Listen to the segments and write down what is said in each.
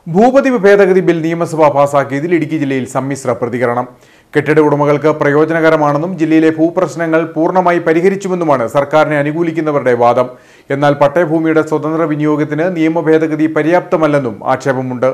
ഭൂപതിവ് ഭേദഗതി ബിൽ നിയമസഭ പാസാക്കിയതിൽ ഇടുക്കി ജില്ലയിൽ സമ്മിശ്ര പ്രതികരണം കെട്ടിട ഉടമകൾക്ക് പ്രയോജനകരമാണെന്നും ജില്ലയിലെ ഭൂപ്രശ്നങ്ങൾ പൂർണ്ണമായി പരിഹരിച്ചുവെന്നുമാണ് സർക്കാരിനെ അനുകൂലിക്കുന്നവരുടെ വാദം എന്നാൽ പട്ടയഭൂമിയുടെ സ്വതന്ത്ര വിനിയോഗത്തിന് നിയമ ഭേദഗതി പര്യാപ്തമല്ലെന്നും ആക്ഷേപമുണ്ട്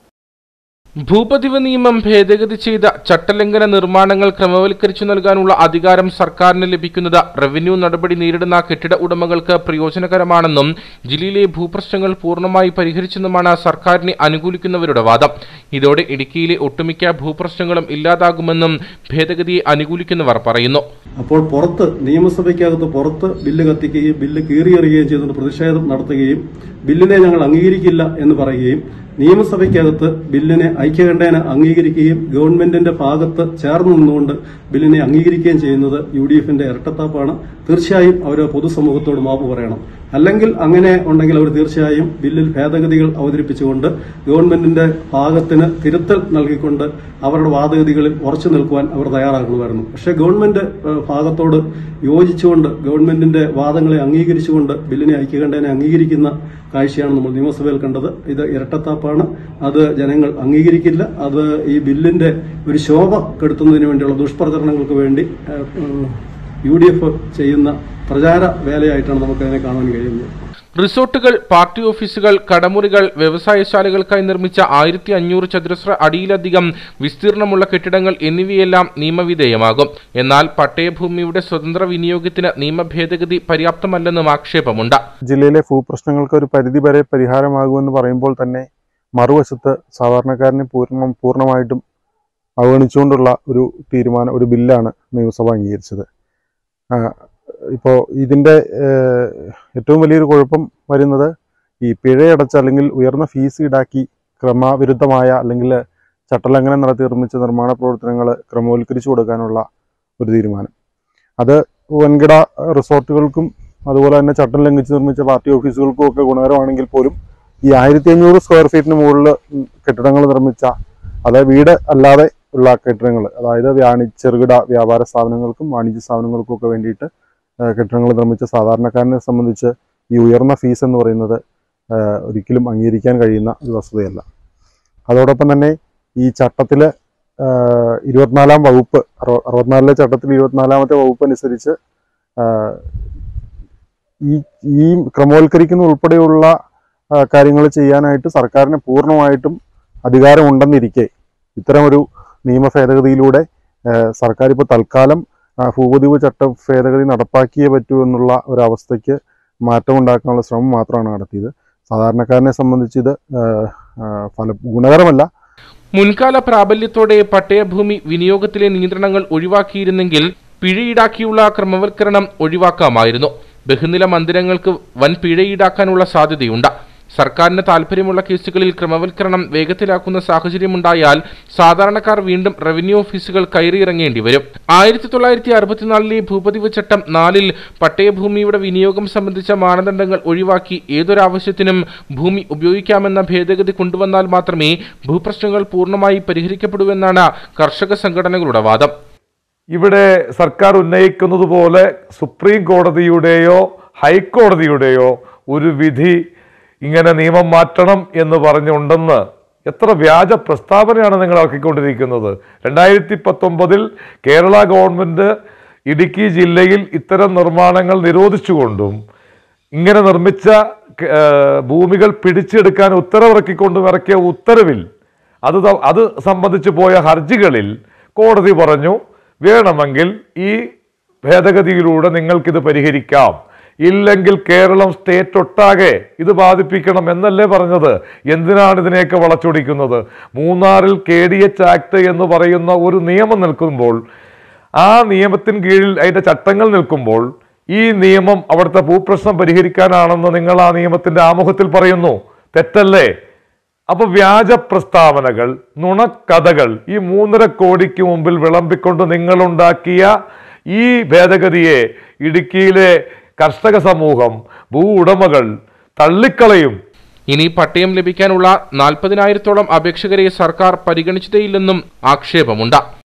ഭൂപതിവ് നിയമം ഭേദഗതി ചെയ്ത ചട്ടലംഘന നിർമ്മാണങ്ങൾ ക്രമവൽക്കരിച്ചു നൽകാനുള്ള അധികാരം സർക്കാരിന് ലഭിക്കുന്നത് റവന്യൂ നടപടി നേരിടുന്ന കെട്ടിട ഉടമകൾക്ക് പ്രയോജനകരമാണെന്നും ജില്ലയിലെ ഭൂപ്രശ്നങ്ങൾ പൂർണ്ണമായി പരിഹരിച്ചെന്നുമാണ് സർക്കാരിനെ അനുകൂലിക്കുന്നവരുടെ വാദം ഇതോടെ ഇടുക്കിയിലെ ഒട്ടുമിക്ക ഭൂപ്രശ്നങ്ങളും ഇല്ലാതാകുമെന്നും ഭേദഗതിയെ അനുകൂലിക്കുന്നവർ പറയുന്നു അപ്പോൾ പുറത്ത് നിയമസഭയ്ക്കകത്ത് പുറത്ത് ബില്ല് കത്തിക്കുകയും ബില്ല് കീറിയെറിയുകയും ചെയ്തുകൊണ്ട് പ്രതിഷേധം നടത്തുകയും ബില്ലിനെ ഞങ്ങൾ അംഗീകരിക്കില്ല എന്ന് പറയുകയും നിയമസഭയ്ക്കകത്ത് ബില്ലിനെ ഐക്യകണ്ഠേന അംഗീകരിക്കുകയും ഗവൺമെന്റിന്റെ ഭാഗത്ത് ചേർന്ന് നിന്നുകൊണ്ട് ബില്ലിനെ അംഗീകരിക്കുകയും ചെയ്യുന്നത് യു ഡി എഫിന്റെ ഇരട്ടത്താപ്പാണ് തീർച്ചയായും അവർ പൊതുസമൂഹത്തോട് മാപ്പ് പറയണം അല്ലെങ്കിൽ അങ്ങനെ ഉണ്ടെങ്കിൽ അവർ തീർച്ചയായും ബില്ലിൽ ഭേദഗതികൾ അവതരിപ്പിച്ചുകൊണ്ട് ഗവൺമെന്റിന്റെ ഭാഗത്തിന് തിരുത്തൽ നൽകിക്കൊണ്ട് അവരുടെ വാദഗതികളിൽ ഉറച്ചു നിൽക്കുവാൻ അവർ തയ്യാറാക്കണമായിരുന്നു പക്ഷേ ഗവൺമെന്റ് ഏഹ്, ഭാഗത്തോട് യോജിച്ചുകൊണ്ട് ഗവൺമെന്റിന്റെ വാദങ്ങളെ അംഗീകരിച്ചുകൊണ്ട് ബില്ലിനെ ഐക്യകണ്ഠേനെ അംഗീകരിക്കുന്ന കാഴ്ചയാണ് നമ്മൾ നിയമസഭയിൽ കണ്ടത് ഇത് ഇരട്ടത്താപ്പാണ് അത് ജനങ്ങൾ അംഗീകരിക്കില്ല അത് ഈ ബില്ലിന്റെ ഒരു ശോഭ കെടുത്തുന്നതിന് വേണ്ടിയുള്ള ദുഷ്പ്രചരണങ്ങൾക്ക് വേണ്ടി ഏഹ്, ഉം, യു ഡി എഫ് ചെയ്യുന്ന പ്രചാര വേലയായിട്ടാണ് നമുക്ക് അതിനെ കാണാൻ കഴിയുന്നത് റിസോർട്ടുകൾ പാർട്ടി ഓഫീസുകൾ കടമുറികൾ വ്യവസായശാലകൾക്കായി നിർമ്മിച്ച ആയിരത്തി അഞ്ഞൂറ് ചതുരശ്ര അടിയിലധികം വിസ്തീർണമുള്ള കെട്ടിടങ്ങൾ എന്നിവയെല്ലാം നിയമവിധേയമാകും എന്നാൽ പട്ടയഭൂമിയുടെ സ്വതന്ത്ര വിനിയോഗത്തിന് നിയമ ഭേദഗതി പര്യാപ്തമല്ലെന്നും ആക്ഷേപമുണ്ട് ജില്ലയിലെ ഭൂപ്രശ്നങ്ങൾക്ക് ഒരു പരിധി വരെ പരിഹാരമാകുമെന്ന് പറയുമ്പോൾ തന്നെ മറുവശത്ത് സാധാരണക്കാരനെ പൂർണ്ണം പൂർണ്ണമായിട്ടും അവഗണിച്ചുകൊണ്ടുള്ള ഒരു തീരുമാനം ഒരു ബില്ലാണ് നിയമസഭ അംഗീകരിച്ചത് ഇപ്പോൾ ഇതിൻ്റെ ഏഹ്, ഏറ്റവും വലിയൊരു കുഴപ്പം വരുന്നത് ഈ പിഴയടച്ച അല്ലെങ്കിൽ ഉയർന്ന ഫീസ് ഈടാക്കി ക്രമവിരുദ്ധമായ അല്ലെങ്കിൽ ചട്ടലംഘനം നടത്തി നിർമ്മിച്ച നിർമ്മാണ പ്രവർത്തനങ്ങൾ ക്രമവൽക്കരിച്ചു കൊടുക്കാനുള്ള ഒരു തീരുമാനം അത് വൻകിട റിസോർട്ടുകൾക്കും അതുപോലെ തന്നെ ചട്ടം ലംഘിച്ച് നിർമ്മിച്ച പാർട്ടി ഓഫീസുകൾക്കും ഒക്കെ ഗുണകരമാണെങ്കിൽ പോലും ഈ ആയിരത്തി അഞ്ഞൂറ് സ്ക്വയർ ഫീറ്റിന് മുകളിൽ കെട്ടിടങ്ങൾ നിർമ്മിച്ച അതായത് വീട് അല്ലാതെ ഉള്ള കെട്ടിടങ്ങൾ അതായത് വാണി ചെറുകിട വ്യാപാര സ്ഥാപനങ്ങൾക്കും വാണിജ്യ സ്ഥാപനങ്ങൾക്കും ഒക്കെ വേണ്ടിയിട്ട് ആ, കെട്ടിടങ്ങൾ നിർമ്മിച്ച സാധാരണക്കാരനെ സംബന്ധിച്ച് ഈ ഉയർന്ന ഫീസ് എന്ന് പറയുന്നത് ആ, ഒരിക്കലും അംഗീകരിക്കാൻ കഴിയുന്ന ഒരു വസ്തുതയല്ല അതോടൊപ്പം തന്നെ ഈ ചട്ടത്തിൽ ഇരുപത്തിനാലാം വകുപ്പ് അറുപ- അറുപത്തിനാലിലെ ചട്ടത്തിൽ ഇരുപത്തിനാലാമത്തെ വകുപ്പ് അനുസരിച്ച് ആ, ഈ ഈ ക്രമവൽക്കരിക്കുന്ന ഉൾപ്പെടെയുള്ള കാര്യങ്ങൾ ചെയ്യാനായിട്ട് സർക്കാരിന് പൂർണ്ണമായിട്ടും അധികാരമുണ്ടെന്നിരിക്കെ ഇത്തരമൊരു നിയമ ഭേദഗതിയിലൂടെ ആ, സർക്കാർ ഇപ്പോൾ തൽക്കാലം ആ, ഭൂപതിവ് ചട്ട ഭേദഗതി നടപ്പാക്കിയേ പറ്റൂ എന്നുള്ള ഒരവസ്ഥയ്ക്ക് മാറ്റമുണ്ടാക്കാനുള്ള ശ്രമം മാത്രമാണ് നടത്തിയത് സാധാരണക്കാരനെ സംബന്ധിച്ച് ഇത് ആ, ആ, ഫല ഗുണകരമല്ല മുൻകാല പ്രാബല്യത്തോടെ പട്ടയഭൂമി വിനിയോഗത്തിലെ നിയന്ത്രണങ്ങൾ ഒഴിവാക്കിയിരുന്നെങ്കിൽ പിഴ ഈടാക്കിയുള്ള ക്രമവൽക്കരണം ഒഴിവാക്കാമായിരുന്നു ബഹുനില മന്ദിരങ്ങൾക്ക് വൻ പിഴ ഈടാക്കാനുള്ള സാധ്യതയുണ്ട് സർക്കാരിന് താൽപ്പര്യമുള്ള കേസുകളിൽ ക്രമവൽക്കരണം വേഗത്തിലാക്കുന്ന സാഹചര്യമുണ്ടായാൽ സാധാരണക്കാർ വീണ്ടും റവന്യൂ ഓഫീസുകൾ കയറിയിറങ്ങേണ്ടി വരും ആയിരത്തി തൊള്ളായിരത്തി അറുപത്തിനാലിലെ ഭൂപതിവ് ചട്ടം നാലിൽ പട്ടയഭൂമിയുടെ വിനിയോഗം സംബന്ധിച്ച മാനദണ്ഡങ്ങൾ ഒഴിവാക്കി ഏതൊരാവശ്യത്തിനും ഭൂമി ഉപയോഗിക്കാമെന്ന ഭേദഗതി കൊണ്ടുവന്നാൽ മാത്രമേ ഭൂപ്രശ്നങ്ങൾ പൂർണ്ണമായി പരിഹരിക്കപ്പെടൂവെന്നാണ് കർഷക സംഘടനകളുടെ വാദം ഇവിടെ സർക്കാർ ഉന്നയിക്കുന്നത് പോലെ സുപ്രീം കോടതിയുടെയോ ഹൈക്കോടതിയുടെയോ ഒരു വിധി ഇങ്ങനെ നിയമം മാറ്റണം എന്ന് പറഞ്ഞുണ്ടെന്ന് എത്ര വ്യാജ പ്രസ്താവനയാണ് നിങ്ങൾ ഇറക്കിക്കൊണ്ടിരിക്കുന്നത് രണ്ടായിരത്തി പത്തൊമ്പതിൽ കേരള ഗവൺമെന്റ് ഇടുക്കി ജില്ലയിൽ ഇത്തരം നിർമ്മാണങ്ങൾ നിരോധിച്ചുകൊണ്ടും ഇങ്ങനെ നിർമ്മിച്ച ഏഹ്, ഭൂമികൾ പിടിച്ചെടുക്കാൻ ഉത്തരവിറക്കിക്കൊണ്ടും ഇറക്കിയ ഉത്തരവിൽ അത് ത- അത് സംബന്ധിച്ച് പോയ ഹർജികളിൽ കോടതി പറഞ്ഞു വേണമെങ്കിൽ ഈ ഭേദഗതിയിലൂടെ നിങ്ങൾക്കിത് പരിഹരിക്കാം ഇല്ലെങ്കിൽ കേരളം സ്റ്റേറ്റ് ഒട്ടാകെ ഇത് ബാധിപ്പിക്കണം എന്നല്ലേ പറഞ്ഞത് എന്തിനാണ് ഇതിനെയൊക്കെ വളച്ചൊടിക്കുന്നത് മൂന്നാറിൽ കെ ഡി എച്ച് ആക്ട് എന്ന് പറയുന്ന ഒരു നിയമം നിൽക്കുമ്പോൾ ആ നിയമത്തിന് കീഴിൽ അതിന്റെ ചട്ടങ്ങൾ നിൽക്കുമ്പോൾ ഈ നിയമം അവിടുത്തെ ഭൂപ്രശ്നം പരിഹരിക്കാനാണെന്ന് നിങ്ങൾ ആ നിയമത്തിന്റെ ആമുഖത്തിൽ പറയുന്നു തെറ്റല്ലേ അപ്പൊ വ്യാജ പ്രസ്താവനകൾ നുണക്കഥകൾ ഈ മൂന്നര കോടിക്ക് മുമ്പിൽ വിളമ്പിക്കൊണ്ട് നിങ്ങളുണ്ടാക്കിയ ഈ ഭേദഗതിയെ ഇടുക്കിയിലെ കർഷക സമൂഹം ഭൂ ഉടമകൾ തള്ളിക്കളയും ഇനി പട്ടയം ലഭിക്കാനുള്ള നാൽപ്പതിനായിരത്തോളം അപേക്ഷകരെ സർക്കാർ പരിഗണിച്ചതേയില്ലെന്നും ആക്ഷേപമുണ്ട്